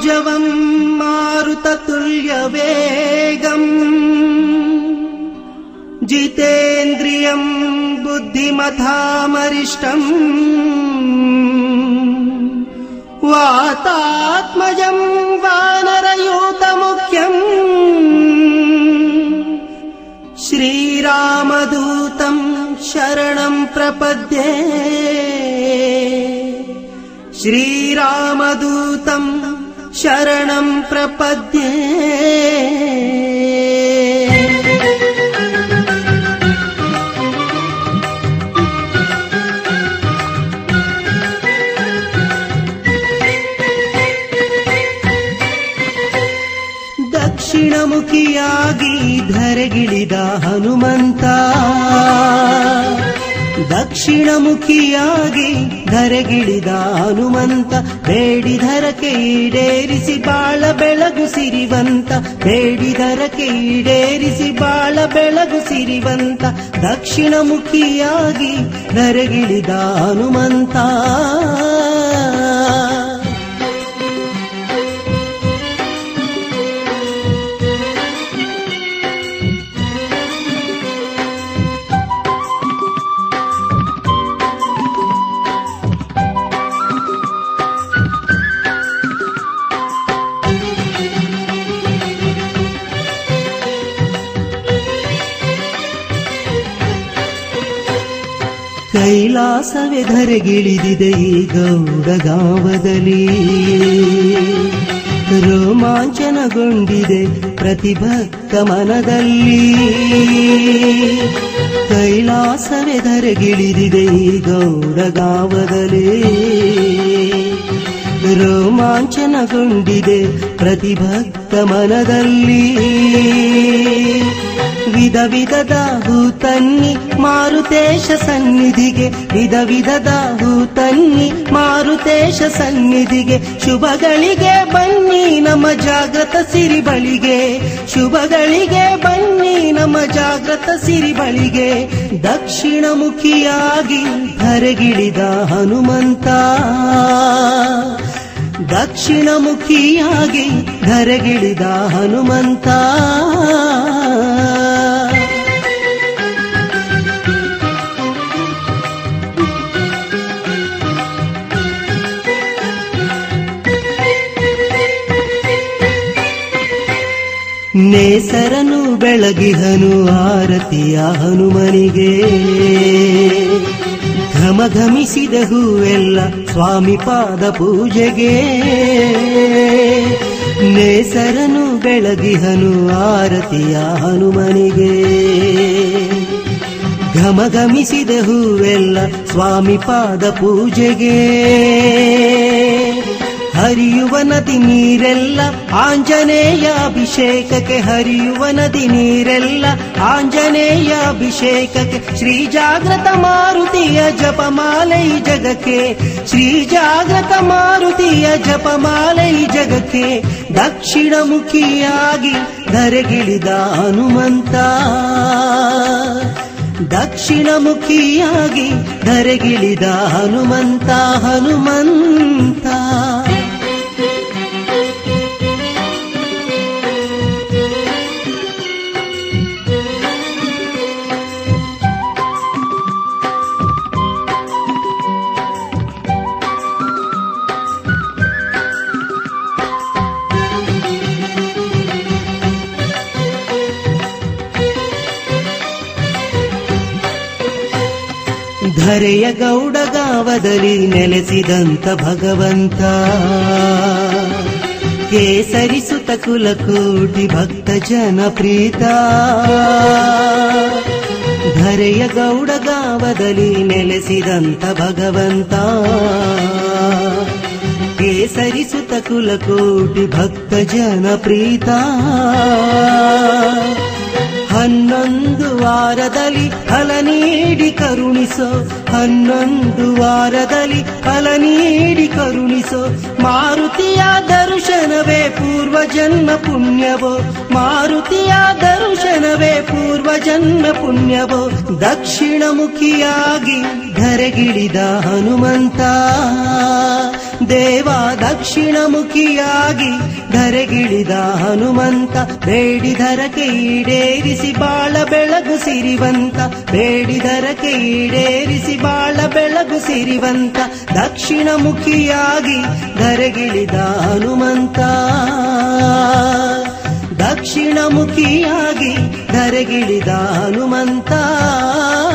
वाग्भुजवम् मारुततुल्यवेगम् जितेन्द्रियम् बुद्धिमथामरिष्टम् वातात्मजम् वानरयूतमुख्यम् श्रीरामदूतम् शरणम् प्रपद्ये श्रीरामदूतम् शरणम् प्रपद्ये ದಕ್ಷಿಣಮುಖಿಯಾಗಿ ಧರೆಗಿಳಿದ ಹನುಮಂತ ದಕ್ಷಿಣಮುಖಿಯಾಗಿ ಧರೆಗಿಳಿದ ಹನುಮಂತ ಬೇಡಿಧರಕ್ಕೆ ಈಡೇರಿಸಿ ಬಾಳ ಬೆಳಗು ಸಿರಿವಂತ ಬೇಡಿಧರಕ್ಕೆ ಈಡೇರಿಸಿ ಬಾಳ ಬೆಳಗು ಸಿರಿವಂತ ದಕ್ಷಿಣಮುಖಿಯಾಗಿ ಧರೆಗಿಳಿದ ಹನುಮಂತ ಕೈಲಾಸವೇ ಧರೆಗಿಳಿದಿದೆ ಈ ಗೌಡಗಾವದಲ್ಲಿ ರೋಮಾಂಚನಗೊಂಡಿದೆ ಪ್ರತಿಭಕ್ತ ಮನದಲ್ಲಿ ಕೈಲಾಸವೇ ಧರೆಗಿಳಿದಿದೆ ಈ ಗೌಡಗಾವದಲ್ಲಿ ರೋಮಾಂಚನಗೊಂಡಿದೆ ಪ್ರತಿಭಕ್ತ ಮನದಲ್ಲಿ ವಿಧ ವಿಧದ ಹೂತನ್ನಿ ಮಾರುತೇಶ ಸನ್ನಿಧಿಗೆ ವಿಧ ವಿಧದ ಹೂತನ್ನಿ ಮಾರುತೇಶ ಸನ್ನಿಧಿಗೆ ಶುಭಗಳಿಗೆ ಬನ್ನಿ ನಮ್ಮ ಜಾಗೃತ ಸಿರಿ ಬಳಿಗೆ ಶುಭಗಳಿಗೆ ಬನ್ನಿ ನಮ್ಮ ಜಾಗೃತ ಸಿರಿ ಬಳಿಗೆ ದಕ್ಷಿಣಮುಖಿಯಾಗಿ ಧರೆಗಿಳಿದ ಹನುಮಂತ ದಕ್ಷಿಣಮುಖಿಯಾಗಿ ಧರೆಗಿಳಿದ ಹನುಮಂತ ನೇಸರನು ಬೆಳಗಿಹನು ಆರತಿಯ ಹನುಮನಿಗೆ ಘಮಘಮಿಸಿದ ಹೂವೆಲ್ಲ ಸ್ವಾಮಿ ಪಾದ ಪೂಜೆಗೆ ನೇಸರನು ಬೆಳಗಿಹನು ಆರತಿಯ ಹನುಮನಿಗೆ ಘಮಘಮಿಸಿದ ಹೂವೆಲ್ಲ ಸ್ವಾಮಿ ಪಾದ ಪೂಜೆಗೆ ಹರಿಯುವ ನದಿ ನೀರೆಲ್ಲ ಆಂಜನೇಯ ಅಭಿಷೇಕಕ್ಕೆ ಹರಿಯುವ ನದಿ ನೀರೆಲ್ಲ ಆಂಜನೇಯ ಅಭಿಷೇಕಕ್ಕೆ ಶ್ರೀ ಜಾಗ್ರತ ಮಾರುತಿಯ ಜಪಮಾಲೆ ಈ ಜಗಕ್ಕೆ ಶ್ರೀ ಜಾಗ್ರತ ಮಾರುತಿಯ ಜಪಮಾಲೆ ಈ ಜಗಕ್ಕೆ ದಕ್ಷಿಣಮುಖಿಯಾಗಿ ಧರೆಗಿಳಿದ ಹನುಮಂತ ದಕ್ಷಿಣಮುಖಿಯಾಗಿ ಧರೆಗಿಳಿದ ಹನುಮಂತ ಹನುಮಂತ ಧರೆಯ ಗೌಡಗಾವದಲ್ಲಿ ನೆಲೆಸಿದಂತ ಭಗವಂತ ಕೇಸರಿಸುತ್ತ ಕುಲಕೋಟಿ ಭಕ್ತ ಜನ ಪ್ರೀತ ಧರೆಯ ಗೌಡಗಾವದಲ್ಲಿ ನೆಲೆಸಿದಂತ ಭಗವಂತ ಕೇಸರಿಸುತ್ತ ಕುಲಕೋಟಿ ಭಕ್ತ ಜನ ಪ್ರೀತ ಹನ್ನೊಂದು ವಾರದಲ್ಲಿ ಫಲ ನೀಡಿ ಕರುಣಿಸೋ ಹನ್ನೊಂದು ವಾರದಲ್ಲಿ ಫಲ ನೀಡಿ ಕರುಣಿಸೋ ಮಾರುತಿಯ ದರ್ಶನವೇ ಪೂರ್ವ ಜನ್ಮ ಪುಣ್ಯವೋ ಮಾರುತಿಯ ದರ್ಶನವೇ ಪೂರ್ವ ಜನ್ಮ ಪುಣ್ಯವೋ ದಕ್ಷಿಣಮುಖಿಯಾಗಿ ಧರೆಗಿಳಿದ ಹನುಮಂತ ದೇವ ದಕ್ಷಿಣಮುಖಿಯಾಗಿ ಧರೆಗಿಳಿದ ಹನುಮಂತ ಬೇಡಿದರಕ್ಕೆ ಈಡೇರಿಸಿ ಬಾಳ ಬೆಳಗು ಸಿರಿವಂತ ಬೇಡಿದರಕ್ಕೆ ಈಡೇರಿಸಿ ಬಾಳ ಬೆಳಗು ಸಿರಿವಂತ ದಕ್ಷಿಣಮುಖಿಯಾಗಿ ಧರೆಗಿಳಿದ ಹನುಮಂತ ದಕ್ಷಿಣಮುಖಿಯಾಗಿ ಧರೆಗಿಳಿದ ಹನುಮಂತ